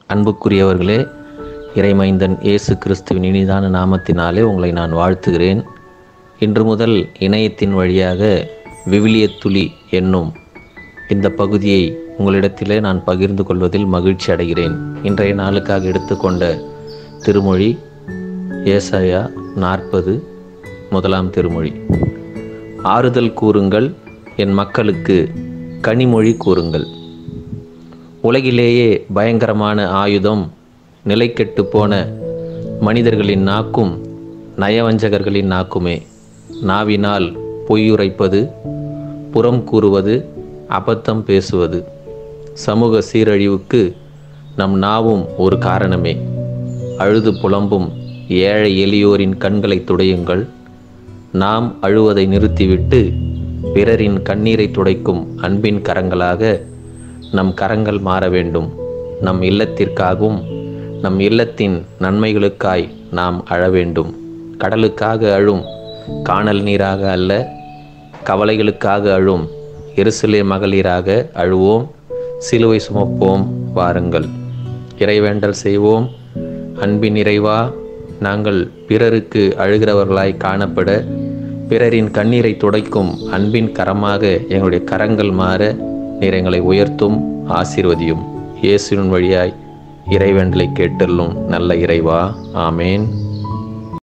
அன்புக்குரியவர்களே இறைமைந்தன் இயேசு கிறிஸ்துவின் இனிதான நாமத்தினாலே உங்களை நான் வாழ்த்துகிறேன் இன்று முதல் இணையத்தின் வழியாக விவிலிய துளி என்னும் இந்த பகுதியை உங்களிடத்திலே நான் பகிர்ந்து கொள்வதில் மகிழ்ச்சி அடைகிறேன் இன்றைய நாளுக்காக எடுத்துக்கொண்ட திருமொழி ஏசாயா நாற்பது முதலாம் திருமொழி ஆறுதல் கூறுங்கள் என் மக்களுக்கு கனிமொழி கூறுங்கள் உலகிலேயே பயங்கரமான ஆயுதம் நிலைக்கெட்டு போன மனிதர்களின் நாக்கும் நயவஞ்சகர்களின் நாக்குமே நாவினால் பொய்யுரைப்பது புறம் கூறுவது அபத்தம் பேசுவது சமூக சீரழிவுக்கு நம் நாவும் ஒரு காரணமே அழுது புலம்பும் ஏழை எளியோரின் கண்களை துடையுங்கள் நாம் அழுவதை நிறுத்திவிட்டு பிறரின் கண்ணீரை துடைக்கும் அன்பின் கரங்களாக நம் கரங்கள் மாற வேண்டும் நம் இல்லத்திற்காகவும் நம் இல்லத்தின் நன்மைகளுக்காய் நாம் அழ வேண்டும் கடலுக்காக அழும் காணல் நீராக அல்ல கவலைகளுக்காக அழும் எருசலே மகளிராக அழுவோம் சிலுவை சுமப்போம் வாருங்கள் இறைவேண்டல் செய்வோம் அன்பின் இறைவா நாங்கள் பிறருக்கு அழுகிறவர்களாய் காணப்பட பிறரின் கண்ணீரை துடைக்கும் அன்பின் கரமாக எங்களுடைய கரங்கள் மாற நீர் எங்களை உயர்த்தும் ஆசீர்வதியும் இயேசுவின் வழியாய் இறைவேண்டலை கேட்டல்லும் நல்ல இறைவா ஆமேன்